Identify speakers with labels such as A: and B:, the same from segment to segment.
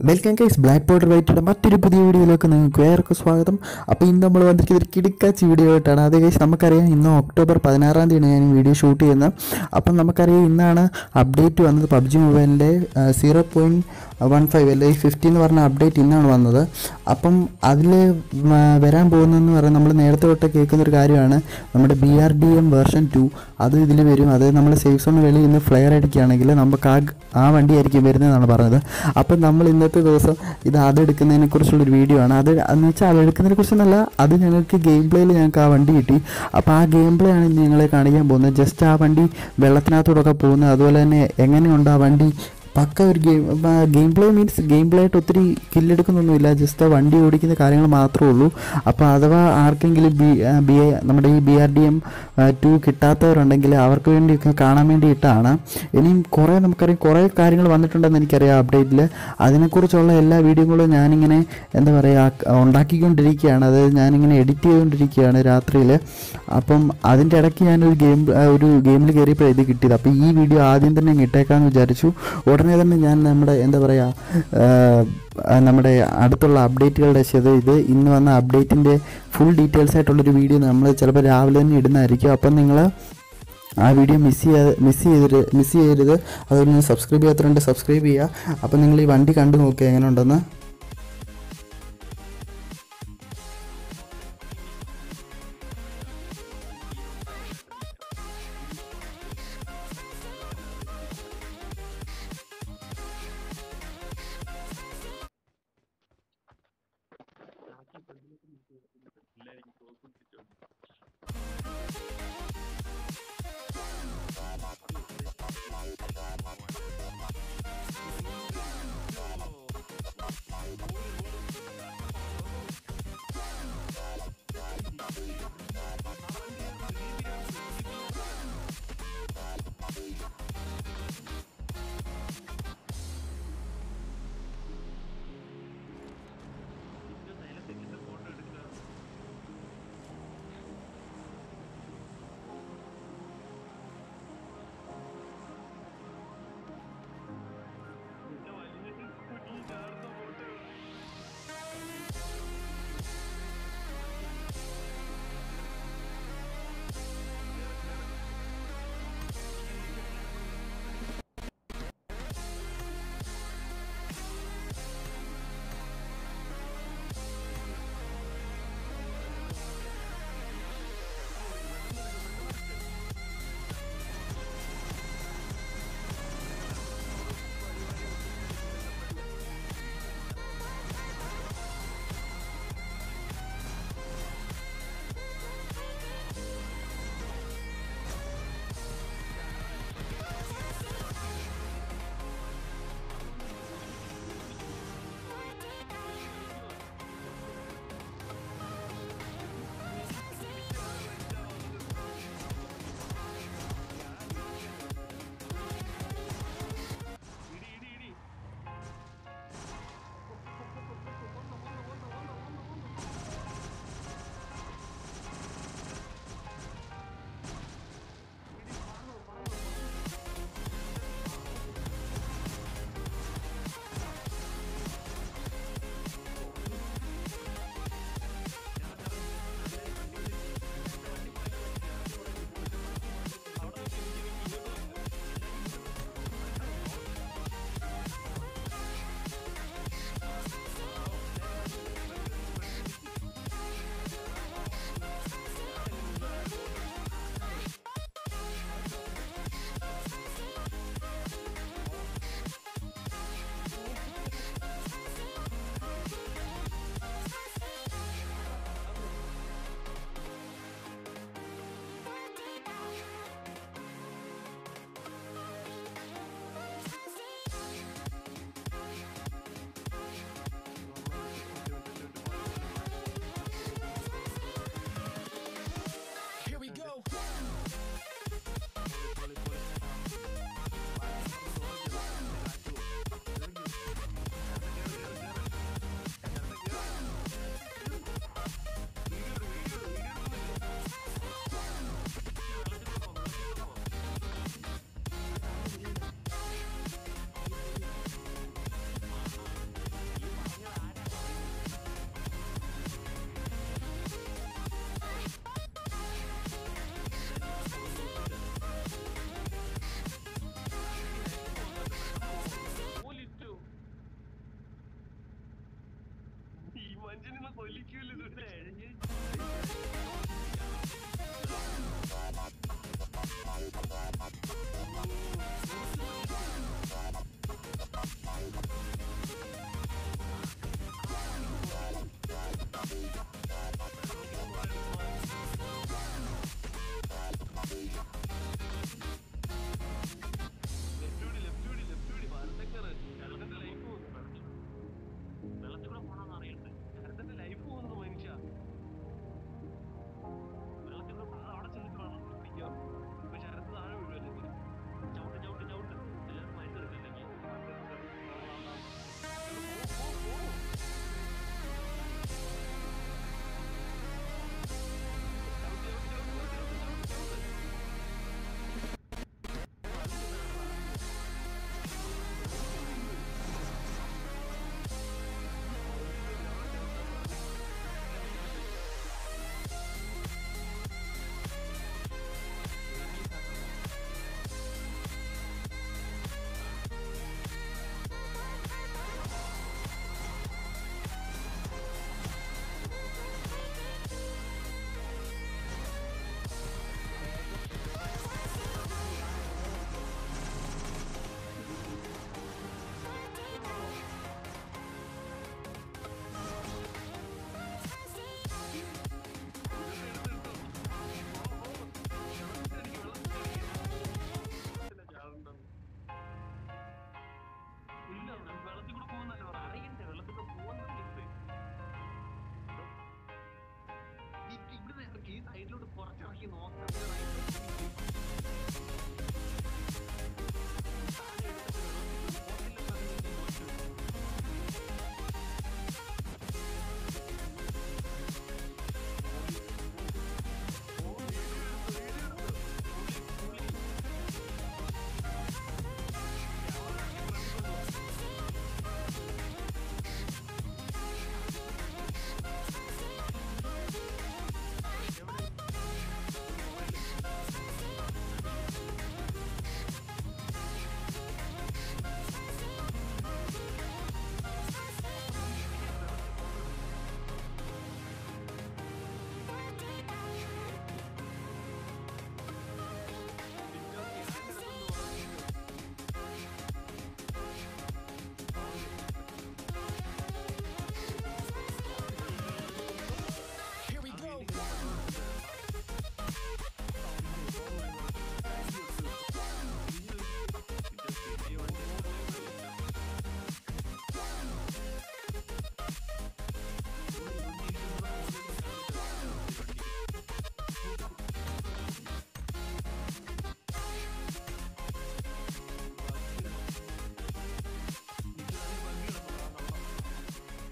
A: welcome guys black border വൈറ്റിയുടെ മറ്റൊരു പുതിയ വീഡിയോയിലേക്ക് നിങ്ങൾക്ക് ഏവർക്കും സ്വാഗതം അപ്പോൾ ഇന്ന് നമ്മൾ വന്നിരിക്കുന്നത് ഒരു കിടുക്കാച്ചി വീഡിയോ ആയിട്ടാണ് അത് കൈസ് നമുക്കറിയാം ഇന്ന് ഒക്ടോബർ പതിനാറാം തീയതിയാണ് ഞാൻ ഈ വീഡിയോ ഷൂട്ട് ചെയ്യുന്നത് അപ്പം നമുക്കറിയാം ഇന്നാണ് അപ്ഡേറ്റ് വന്നത് പബ്ജി മൊബൈലിൻ്റെ സീറോ പോയിൻറ്റ് വൺ ഫൈവ് അല്ലെ ഫിഫ്റ്റി എന്ന് പറഞ്ഞ അപ്ഡേറ്റ് ഇന്നാണ് വന്നത് അപ്പം അതിൽ വരാൻ പോകുന്നതെന്ന് പറയുന്നത് നമ്മൾ നേരത്തെ തൊട്ട് കേൾക്കുന്ന ഒരു കാര്യമാണ് നമ്മുടെ B R D M version two അത് ഇതിൽ വരും അത് നമ്മൾ സേഫ് സോൺ വെളിയിൽ നിന്ന് ഫ്ലെയർ അടിക്കുകയാണെങ്കിൽ നമുക്ക് ആ ആ വണ്ടിയായിരിക്കും വരുന്നതെന്നാണ് പറഞ്ഞത് അപ്പം നമ്മൾ ഇന്നത്തെ ദിവസം ഇത് അതെടുക്കുന്നതിനെ കുറിച്ചുള്ളൊരു വീഡിയോ ആണ് അത് എന്ന് വെച്ചാൽ അതെടുക്കുന്നതിനെ കുറിച്ചൊന്നല്ല അത് ഞങ്ങൾക്ക് ഗെയിം പ്ലേയിൽ ഞങ്ങൾക്ക് ആ വണ്ടി കിട്ടി അപ്പോൾ ആ ഗെയിം പ്ലേ ആണ് ഇന്ന് ഞങ്ങളെ കാണിക്കാൻ പോകുന്നത് ജസ്റ്റ് ആ വണ്ടി വെള്ളത്തിനകത്തൂടെയൊക്കെ പോകുന്നത് അതുപോലെ തന്നെ എങ്ങനെയുണ്ട് ആ വണ്ടി പക്ക ഒരു game game play means game play ആയിട്ട് ഒത്തിരി കില്ലെടുക്കുന്നൊന്നുമില്ല ജസ്റ്റ് ആ വണ്ടി ഓടിക്കുന്ന കാര്യങ്ങൾ മാത്രമേ ഉള്ളൂ അപ്പോൾ അഥവാ ആർക്കെങ്കിലും ബി ബി നമ്മുടെ ഈ B R D M two കിട്ടാത്തവരുണ്ടെങ്കിൽ അവർക്ക് വേണ്ടിയൊക്കെ കാണാൻ വേണ്ടി ഇട്ടാണ് ഇനിയും കുറേ നമുക്കറിയാം കുറേ കാര്യങ്ങൾ വന്നിട്ടുണ്ടെന്ന് എനിക്കറിയാം അപ്ഡേറ്റിൽ അതിനെക്കുറിച്ചുള്ള എല്ലാ വീഡിയോകളും ഞാനിങ്ങനെ എന്താ പറയുക ഉണ്ടാക്കിക്കൊണ്ടിരിക്കുകയാണ് അതായത് ഞാനിങ്ങനെ എഡിറ്റ് ചെയ്തുകൊണ്ടിരിക്കുകയാണ് രാത്രിയിൽ അപ്പം അതിൻ്റെ ഇടയ്ക്ക് ഞാനൊരു ഗെയിം ഒരു ഗെയിമിൽ കയറിയപ്പോഴാണ് ഇത് കിട്ടിയത് അപ്പോൾ ഈ വീഡിയോ ആദ്യം തന്നെ അങ്ങ് ഇട്ടേക്കാമെന്ന് വിചാരിച്ചു ഉടനെ തന്നെ ഞാൻ നമ്മുടെ എന്താ പറയുക നമ്മുടെ അടുത്തുള്ള അപ്ഡേറ്റുകളുടെ ശത ഇത് ഇന്ന് വന്ന അപ്ഡേറ്റിൻ്റെ ഫുൾ ഡീറ്റെയിൽസ് ആയിട്ടുള്ളൊരു വീഡിയോ നമ്മൾ ചിലപ്പോൾ രാവിലെ തന്നെ ഇടുന്നതായിരിക്കും അപ്പം നിങ്ങൾ ആ വീഡിയോ മിസ് ചെയ്യാതെ മിസ് ചെയ്തിട്ട് മിസ് ചെയ്യരുത് അതുപോലെ നിങ്ങൾ സബ്സ്ക്രൈബ് ചെയ്യാത്തതുകൊണ്ട് സബ്സ്ക്രൈബ് ചെയ്യുക അപ്പോൾ നിങ്ങൾ ഈ വണ്ടി കണ്ടു നോക്കുക എങ്ങനെ ഉണ്ടെന്ന്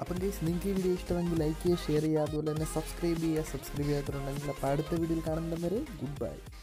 A: അപ്പം ഗൈസ് നിങ്ങൾക്ക് ഈ വീഡിയോ ഇഷ്ടമെങ്കിൽ ലൈക്ക് ചെയ്യുക ഷെയർ ചെയ്യുക അതുപോലെ തന്നെ സബ്സ്ക്രൈബ് ചെയ്യുക സബ്സ്ക്രൈബ് ചെയ്യാത്തവരുണ്ടെങ്കിൽ അപ്പോൾ അടുത്ത വീഡിയോയിൽ കാണുന്നവരെ ഗുഡ് ബൈ